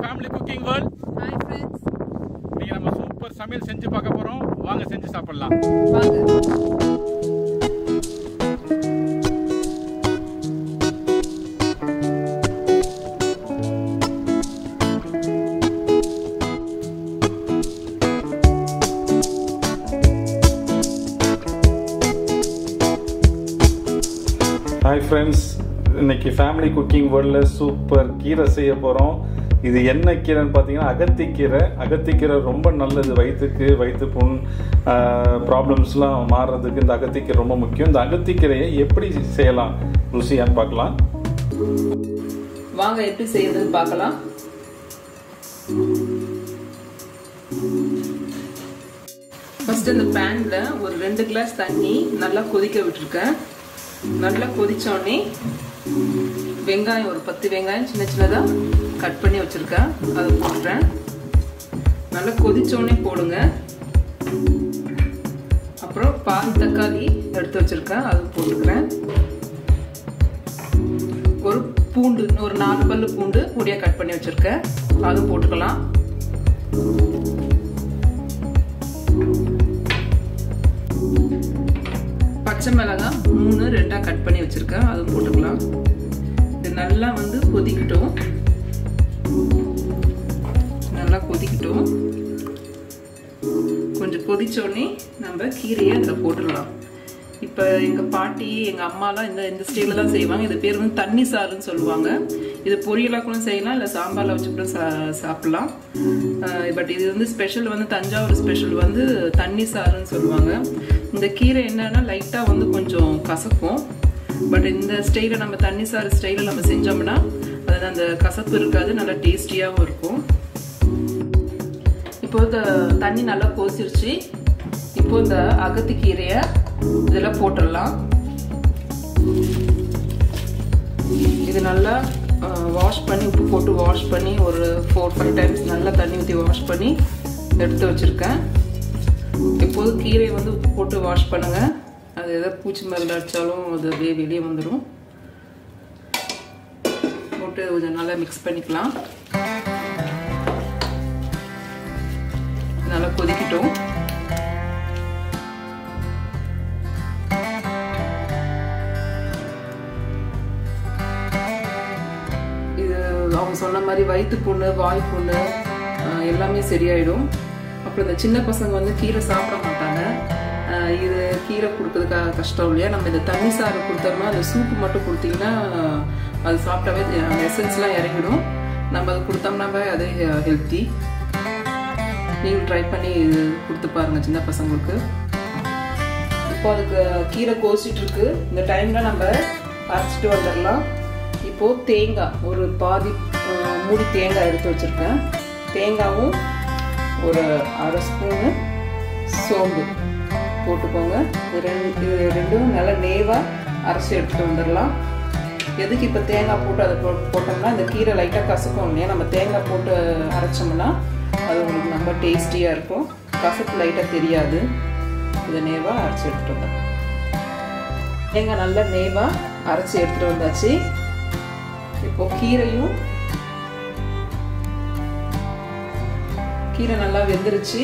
family Cooking World hi friends இன்னைக்கு நம்ம super சமையல் செஞ்சு பார்க்க போறோம் வாங்க செஞ்சு சாப்பிடலாம் வாங்க ஹாய் ஃப்ரெண்ட்ஸ் இன்னைக்கு ஃபேமிலி குக்கிங் வேர்ல்டில் சூப்பர் கீரை செய்ய போகிறோம் இது என்ன கீரைன்னு பார்த்தீங்கன்னா அகத்திக்கீரை அகத்திக்கீரை ரொம்ப நல்லது வயிற்றுக்கு வயிற்று புண் ப்ராப்ளம்ஸ்லாம் மாறுறதுக்கு இந்த அகத்திக்கீரை ரொம்ப முக்கியம் இந்த அகத்திக்கீரையை எப்படி செய்யலாம் ருசியான்னு பார்க்கலாம் வாங்க எப்படி செய்யறதுன்னு பார்க்கலாம் ஃபர்ஸ்ட் இந்த பேன்ல ஒரு ரெண்டு கிளாஸ் தண்ணி நல்லா கொதிக்க விட்டுருக்கேன் நல்லா கொதிச்சோடனே வெங்காயம் ஒரு பத்து வெங்காயம் சின்ன சின்னதாக கட் பண்ணி வச்சுருக்கேன் அதை போட்டுறேன் நல்லா கொதிச்சோடனே போடுங்க அப்புறம் பால் தக்காளி எடுத்து வச்சுருக்கேன் அது போட்டுக்கிறேன் ஒரு பூண்டு ஒரு நாலு பல்லு பூண்டு பொடியா கட் பண்ணி வச்சிருக்கேன் அதுவும் போட்டுக்கலாம் பச்சை மிளகாய் மூணு ரெண்டா கட் பண்ணி வச்சிருக்கேன் அதுவும் போட்டுக்கலாம் இது நல்லா வந்து கொதிக்கட்டும் நல்லா கொதிக்கட்டும் கொஞ்சம் கொதிச்சோடனே நம்ம கீரையை அதில் போட்டுடலாம் இப்போ எங்கள் பாட்டி எங்கள் அம்மாலாம் இந்த இந்த ஸ்டைலில் தான் செய்வாங்க இது பேர் வந்து தண்ணி சாறுன்னு சொல்லுவாங்க இது பொரியலாக கூட செய்யலாம் இல்லை சாம்பாரில் வச்சு கூட சா சாப்பிட்லாம் பட் இது வந்து ஸ்பெஷல் வந்து தஞ்சாவூர் ஸ்பெஷல் வந்து தண்ணி சாறுன்னு சொல்லுவாங்க இந்த கீரை என்னன்னா லைட்டாக வந்து கொஞ்சம் கசக்கும் பட் இந்த ஸ்டைலில் நம்ம தண்ணி சாறு ஸ்டைலில் நம்ம செஞ்சோம்னா அது அந்த கசப்பு இருக்காது நல்லா டேஸ்டியாகவும் இருக்கும் இப்போ இந்த தண்ணி நல்லா கொதிச்சிருச்சு இப்போ இந்த அகத்திக்கீரையை இதில் போட்டுடலாம் இது நல்லா வாஷ் பண்ணி உப்பு போட்டு வாஷ் பண்ணி ஒரு ஃபோர் ஃபைவ் டைம்ஸ் நல்லா தண்ணி ஊற்றி வாஷ் பண்ணி எடுத்து வச்சுருக்கேன் எப்போது கீரை வந்து உப்பு போட்டு வாஷ் பண்ணுங்கள் அது எதாவது பூச்சி மருந்து அடித்தாலும் அது அப்படியே வெளியே வந்துடும் போட்டு கொஞ்சம் நல்லா மிக்ஸ் பண்ணிக்கலாம் நல்லா கொதிக்கட்டும் இது அவங்க சொன்ன மாதிரி வயிற்று புண்ணு வாய் புண்ணு எல்லாமே சரியாயிடும் அப்புறம் இந்த சின்ன பசங்க வந்து கீரை சாப்பிட மாட்டாங்க இது கீரை கொடுக்கறதுக்காக கஷ்டம் இல்லையா நம்ம இந்த தண்ணி சாறு கொடுத்தோம்னா அந்த சூப்பு மட்டும் கொடுத்தீங்கன்னா அது சாப்பிட்டாவே எசன்ஸ்லாம் இறங்கிடும் நம்ம அது கொடுத்தோம்னாவே அதே ஹெல்த்தி நீங்கள் ட்ரை பண்ணி இது கொடுத்து பாருங்கள் சின்ன பசங்களுக்கு இப்போ அதுக்கு கீரை கோசிட்டு இருக்கு இந்த டைமில் நம்ம அரைச்சிட்டு வந்துடலாம் இப்போது தேங்காய் ஒரு பாதி மூடி தேங்காய் எடுத்து வச்சுருக்கேன் தேங்காயும் ஒரு அரை ஸ்பூனு சோம்பு போட்டுக்கோங்க இது ரெண்டு இது ரெண்டும் நல்லா நேவாக அரைச்சி எடுத்துகிட்டு வந்துடலாம் எதுக்கு இப்போ தேங்காய் போட்டு அதை போட்டோம்னா இந்த கீரை லைட்டாக கசக்கும் இல்லையா நம்ம தேங்காய் போட்டு அரைச்சோம்னா அது உங்களுக்கு ரொம்ப டேஸ்டியாக இருக்கும் கசப்பு லைட்டாக தெரியாது இதை நேவாக அரைச்சி எடுத்துகிட்டு வந்தேன் தேங்காய் நல்லா நேவாக அரைச்சி எடுத்துகிட்டு வந்தாச்சு இப்போ கீரையும் கீரை நல்லா வெந்துருச்சு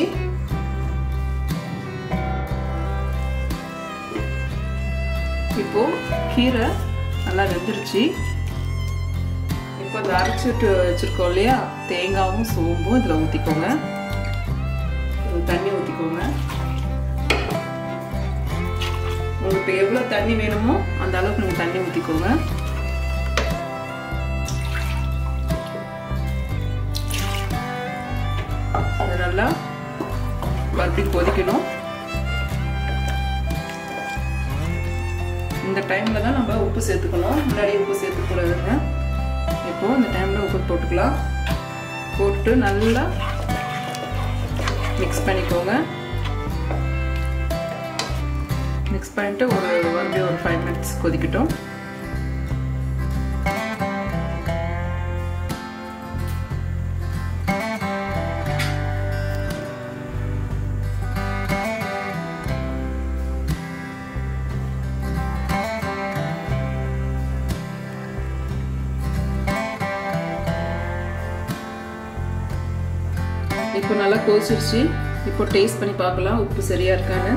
இப்போ கீரை நல்லா வெந்துருச்சு இப்போ இந்த அரைச்சிட்டு வச்சுருக்கோம் இல்லையா தேங்காவும் சோம்பும் இதில் ஊற்றிக்கோங்க தண்ணி ஊற்றிக்கோங்க உங்களுக்கு எவ்வளோ தண்ணி வேணுமோ அந்த அளவுக்கு நீங்கள் தண்ணி ஊற்றிக்கோங்க அது நல்லா மறுபடியும் கொதிக்கணும் இந்த டைமில் தான் நம்ம உப்பு சேர்த்துக்கணும் முன்னாடி உப்பு சேர்த்துக்கூடாதுங்க இப்போ இந்த டைமில் உப்பு போட்டுக்கலாம் போட்டு நல்லா மிக்ஸ் பண்ணிக்கோங்க மிக்ஸ் பண்ணிட்டு ஒரு மறுபடியும் ஒரு ஃபைவ் மினிட்ஸ் கொதிக்கட்டும் இப்போ நல்லா கொதிச்சிருச்சு இப்போ டேஸ்ட் பண்ணி பார்க்கலாம் உப்பு சரியா இருக்கான்னு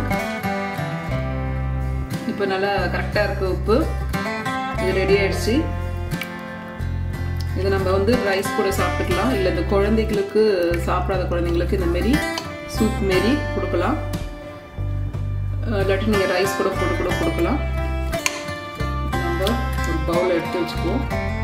இப்போ நல்லா கரெக்டாக இருக்கு உப்பு இது ரெடி ஆயிடுச்சு இது நம்ம வந்து ரைஸ் கூட சாப்பிட்டுக்கலாம் இல்லை இந்த குழந்தைகளுக்கு சாப்பிடாத குழந்தைங்களுக்கு இந்த மாரி சூப் மாரி கொடுக்கலாம் இல்லாட்டி நீங்கள் ரைஸ் கூட போட்டு கூட கொடுக்கலாம் நம்ம ஒரு பவுல் எடுத்து வச்சுக்குவோம்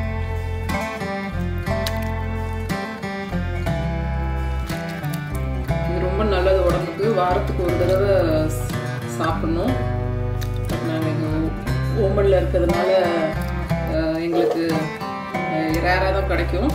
இது ரொம்ப நல்லது உடம்புக்கு வாரத்துக்கு ஒரு தடவை சாப்பிடணும் நாங்கள் எங்கள் ஓம்பனில் இருக்கிறதுனால எங்களுக்கு ரேராக தான் கிடைக்கும்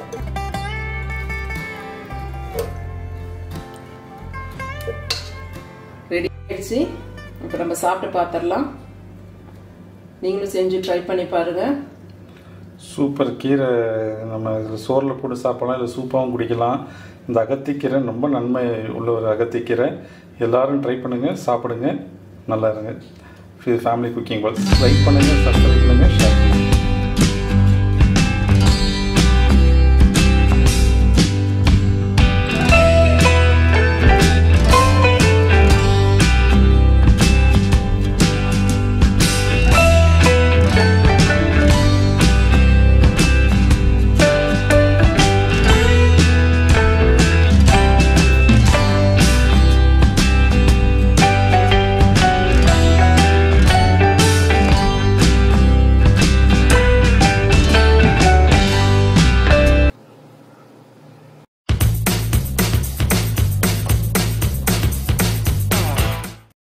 ரெடி ஆயிடுச்சு இப்போ நம்ம சாப்பிட்டு பார்த்துடலாம் நீங்களும் செஞ்சு ட்ரை பண்ணி பாருங்கள் சூப்பர் கீரை நம்ம இதில் சோறில் போட்டு சாப்பிடலாம் இல்லை சூப்பாகவும் குடிக்கலாம் இந்த அகத்திக்கீரை ரொம்ப நன்மை உள்ள ஒரு அகத்திக்கீரை எல்லாரும் ட்ரை பண்ணுங்கள் சாப்பிடுங்க நல்லா இருங்க ஃபேமிலி குக்கிங் லைக் பண்ணுங்கள் சப்ஸ்கிரைப் பண்ணுங்கள்